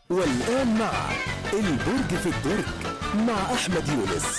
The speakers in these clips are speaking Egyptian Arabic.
والآن مع البرج في الدرج مع أحمد يونس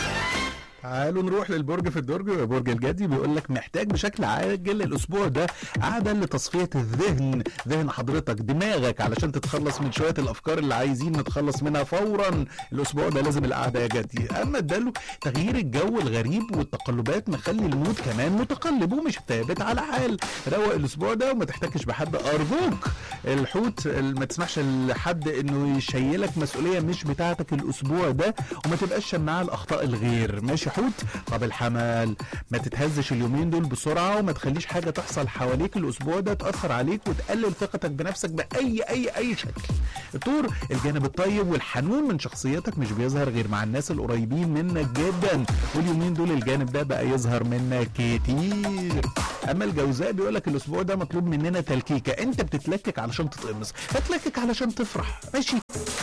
تعالوا نروح للبرج في الدرج برج الجدي بيقول لك محتاج بشكل عاجل الاسبوع ده قعده لتصفيه الذهن ذهن حضرتك دماغك علشان تتخلص من شويه الافكار اللي عايزين نتخلص منها فورا الاسبوع ده لازم القعده يا جدي اما اداله تغيير الجو الغريب والتقلبات مخلي المود كمان متقلب ومش ثابت على حال روق الاسبوع ده وما تحتكش بحد ارجوك الحوت ما تسمحش لحد انه يشيلك مسؤوليه مش بتاعتك الاسبوع ده وما تبقاش شماعه لاخطاء الغير ماشي حوت طب الحمل ما تتهزش اليومين دول بسرعه وما تخليش حاجه تحصل حواليك الاسبوع ده تاثر عليك وتقلل ثقتك بنفسك باي اي اي شكل الطور الجانب الطيب والحنون من شخصيتك مش بيظهر غير مع الناس القريبين منك جدا واليومين دول الجانب ده بقى يظهر منك كتير اما الجوزاء بيقول لك الاسبوع ده مطلوب مننا تلكيكه انت بتتلكك علشان تتقمص هتلكك علشان تفرح ماشي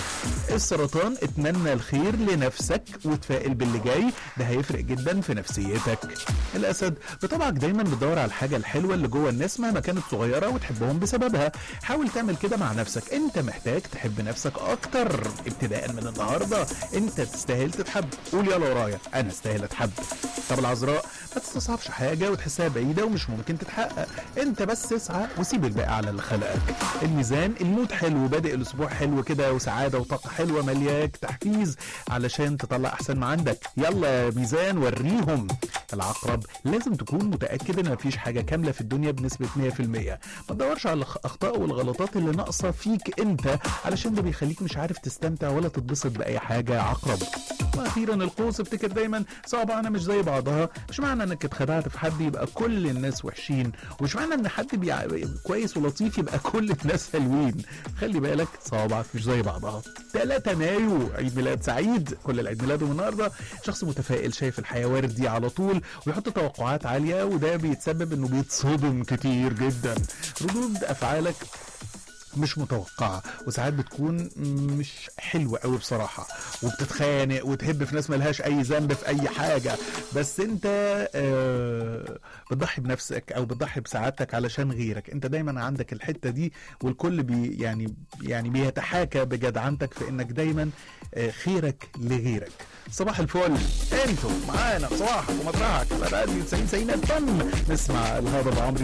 السرطان اتمنى الخير لنفسك وتفائل باللي جاي ده هيفرق جدا في نفسيتك الاسد بطبعك دايما بتدور على الحاجه الحلوه اللي جوه الناس مهما كانت صغيره وتحبهم بسببها حاول تعمل كده مع نفسك انت محتاج تحب نفسك اكتر ابتداء من النهارده انت تستاهل تتحب قول يلا ورايا انا استاهل اتحب طب العذراء ما تستصعبش حاجه وتحسها بعيده ومش ممكن تتحقق انت بس اسعى وسيب الباقي على اللي خلقك الميزان المود حلو بادئ الاسبوع حلو كده وسعاده وطاقه حلوه ملياك تحفيز علشان تطلع احسن ما عندك يلا يا ميزان وريهم العقرب لازم تكون متاكد ان مفيش حاجه كامله في الدنيا بنسبه 100% ما تدورش على الاخطاء والغلطات اللي ناقصه فيك انت علشان ده بيخليك مش عارف تستمتع ولا تتبسط باي حاجه يا عقرب واخيرا القوس افتكر دايما صعبه انا مش زي بعضها مش معنى انك اتخدعت في حد يبقى كل الناس وحشين ومش معنى ان حد بيع... كويس ولطيف يبقى كل الناس حلوين خلي بالك صوابعك مش زي بعضها 3 مايو عيد ميلاد سعيد كل العيد ميلاده النهارده شخص متفائل شايف الحياه وردي على طول ويحط توقعات عاليه وده بيتسبب انه بيتصدم كتير جدا ردود افعالك مش متوقعة وساعات بتكون مش حلوة قوي بصراحة وبتتخانق وتهب في ناس ملهاش أي ذنب في أي حاجة بس أنت آه بتضحي بنفسك أو بتضحي بسعادتك علشان غيرك أنت دايما عندك الحتة دي والكل بي يعني يعني بيتحاكى بجدعنتك في إنك دايما آه خيرك لغيرك صباح الفل انتوا معانا في صباحك ومطرحك على راديو 90 90 نسمع الهضبة عمري